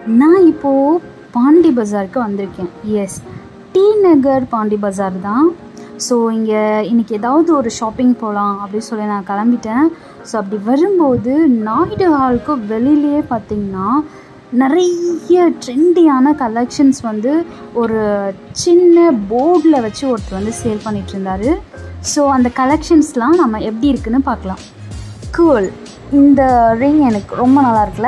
நான் இப்போது பாண்டி பஜாருக்கு வந்திருக்கேன் எஸ் டி நகர் பாண்டி பஜார் தான் ஸோ இங்கே இன்றைக்கி ஏதாவது ஒரு ஷாப்பிங் போகலாம் அப்படின்னு சொல்லி நான் கிளம்பிட்டேன் ஸோ அப்படி வரும்போது நாயுடு ஹாலுக்கு வெளியிலேயே பார்த்திங்கன்னா நிறைய ட்ரெண்டியான கலெக்ஷன்ஸ் வந்து ஒரு சின்ன போர்டில் வச்சு ஒருத்தர் வந்து சேல் பண்ணிகிட்டு இருந்தார் ஸோ அந்த கலெக்ஷன்ஸ்லாம் நம்ம எப்படி இருக்குன்னு பார்க்கலாம் கூல் இந்த ரிங் எனக்கு ரொம்ப நல்லா இருக்குல்ல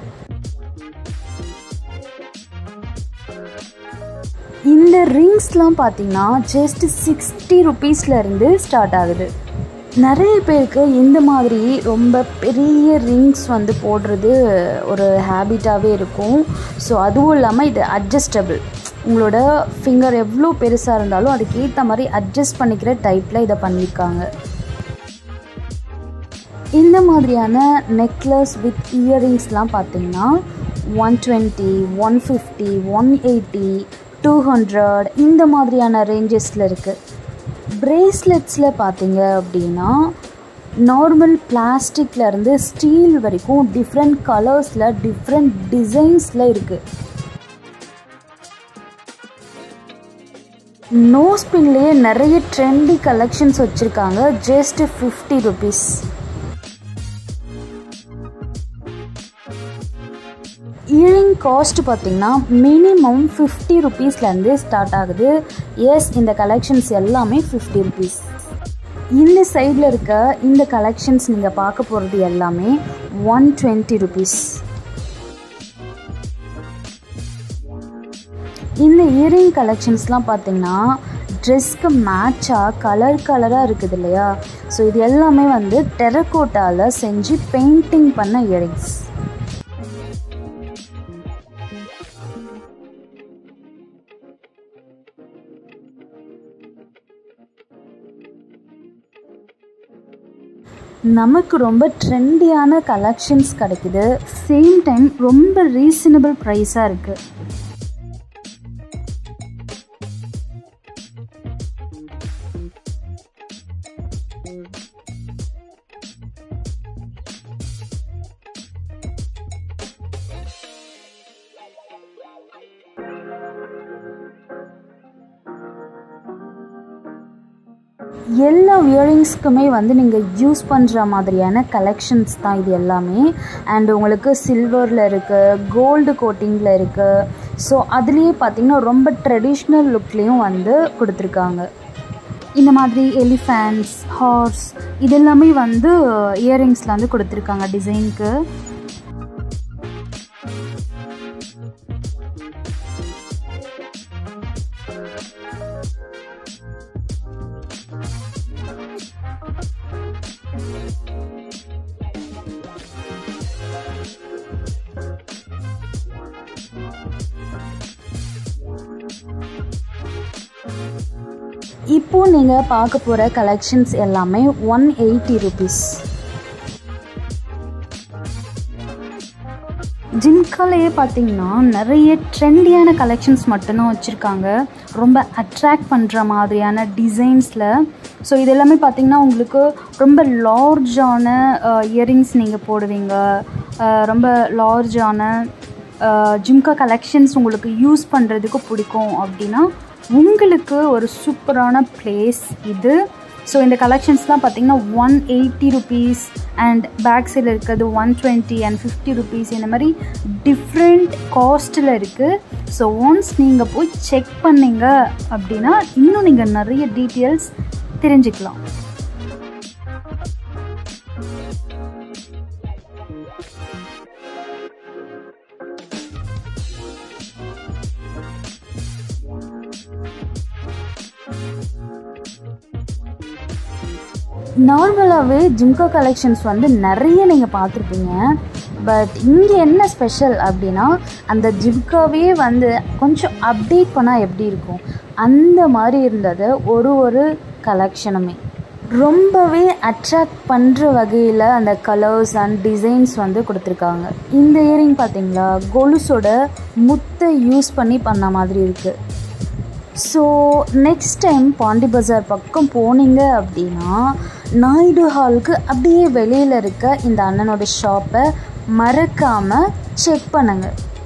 இந்த ரிங்ஸ்லாம் பார்த்தீங்கன்னா ஜஸ்ட் சிக்ஸ்டி ருபீஸ்லேருந்து ஸ்டார்ட் ஆகுது நிறைய பேருக்கு இந்த மாதிரி ரொம்ப பெரிய ரிங்ஸ் வந்து போடுறது ஒரு ஹேபிட்டாகவே இருக்கும் ஸோ அதுவும் இல்லாமல் இது அட்ஜஸ்டபிள் உங்களோட ஃபிங்கர் எவ்வளோ பெருசாக இருந்தாலும் அதுக்கேற்ற மாதிரி அட்ஜஸ்ட் பண்ணிக்கிற டைப்பில் இதை பண்ணியிருக்காங்க இந்த மாதிரியான நெக்லஸ் வித் இயரிங்ஸ்லாம் பார்த்தீங்கன்னா one twenty one fifty one eighty two hundred இந்த மாதிரியான ரேஞ்சஸில் இருக்குது ப்ரேஸ்லெட்ஸில் பார்த்தீங்க அப்படின்னா நார்மல் பிளாஸ்டிக்லேருந்து ஸ்டீல் வரைக்கும் டிஃப்ரெண்ட் கலர்ஸில் டிஃப்ரெண்ட் டிசைன்ஸில் இருக்குது நோஸ் பின்லேயே நிறைய ட்ரெண்டி கலெக்ஷன்ஸ் வச்சுருக்காங்க just fifty rupees earring cost பார்த்திங்கன்னா மினிமம் ஃபிஃப்டி ருபீஸ்லேருந்து ஸ்டார்ட் ஆகுது எஸ் இந்த கலெக்ஷன்ஸ் எல்லாமே ஃபிஃப்டி ருபீஸ் இந்த சைடில் இருக்க இந்த கலெக்ஷன்ஸ் நீங்கள் பார்க்க போகிறது எல்லாமே ஒன் டுவெண்ட்டி ருபீஸ் இந்த இயரிங் கலெக்ஷன்ஸ்லாம் பார்த்தீங்கன்னா ட்ரெஸ்க்கு மேட்சாக கலர் கலராக இருக்குது இல்லையா ஸோ இது எல்லாமே வந்து டெரக்கோட்டாவில் செஞ்சு பெயிண்டிங் பண்ண இயரிங்ஸ் நமக்கு ரொம்ப ட்ரெண்டியான கலெக்ஷன்ஸ் கிடைக்குது சேம் டைம் ரொம்ப ரீசனபிள் ப்ரைஸாக இருக்குது எல்லா இயரிங்ஸ்க்குமே வந்து நீங்கள் யூஸ் பண்ணுற மாதிரியான கலெக்ஷன்ஸ் தான் இது எல்லாமே அண்ட் உங்களுக்கு சில்வரில் இருக்குது கோல்டு கோட்டிங்கில் இருக்குது ஸோ அதுலேயே பார்த்திங்கன்னா ரொம்ப ட்ரெடிஷ்னல் லுக்லேயும் வந்து கொடுத்துருக்காங்க இந்த மாதிரி எலிஃபேண்ட்ஸ் ஹார்ஸ் இது எல்லாமே வந்து இயரிங்ஸில் வந்து கொடுத்துருக்காங்க டிசைனுக்கு இப்போ நீங்கள் பார்க்க போகிற கலெக்ஷன்ஸ் எல்லாமே ஒன் எயிட்டி ருபீஸ் ஜிம்காலேயே பார்த்தீங்கன்னா நிறைய ட்ரெண்டியான கலெக்ஷன்ஸ் மட்டும்தான் வச்சுருக்காங்க ரொம்ப அட்ராக்ட் பண்ணுற மாதிரியான டிசைன்ஸில் ஸோ இது எல்லாமே பார்த்திங்கன்னா உங்களுக்கு ரொம்ப லார்ஜான இயரிங்ஸ் நீங்கள் போடுவீங்க ரொம்ப லார்ஜான ஜிம்கா கலெக்ஷன்ஸ் உங்களுக்கு யூஸ் பண்ணுறதுக்கு பிடிக்கும் அப்படின்னா உங்களுக்கு ஒரு சூப்பரான பிளேஸ் இது ஸோ இந்த கலெக்ஷன்ஸ்லாம் பார்த்தீங்கன்னா one eighty rupees and back சைடில் இருக்கிறது one twenty and fifty rupees இந்த மாதிரி டிஃப்ரெண்ட் காஸ்ட்டில் இருக்குது ஸோ ஒன்ஸ் நீங்கள் போய் செக் பண்ணீங்க அப்படின்னா இன்னும் நீங்கள் நிறைய டீட்டெயில்ஸ் தெரிஞ்சுக்கலாம் நார்மலாகவே ஜிம்கா கலெக்ஷன்ஸ் வந்து நிறைய நீங்கள் பார்த்துருப்பீங்க பட் இங்கே என்ன ஸ்பெஷல் அப்படின்னா அந்த ஜிம்காவே வந்து கொஞ்சம் அப்டேட் பண்ணால் எப்படி இருக்கும் அந்த மாதிரி இருந்தது ஒரு ஒரு கலெக்ஷனுமே ரொம்பவே அட்ராக்ட் பண்ணுற வகையில் அந்த கலர்ஸ் அண்ட் டிசைன்ஸ் வந்து கொடுத்துருக்காங்க இந்த இயரிங் பார்த்தீங்களா கொலுசோட முத்தை யூஸ் பண்ணி பண்ண மாதிரி இருக்குது so next time Pondy Bazaar பக்கம் போனீங்க அப்படின்னா நாயுடு ஹாலுக்கு அப்படியே வெளியில் இருக்க இந்த அண்ணனோட ஷாப்பை மறக்காமல் செக் பண்ணுங்கள்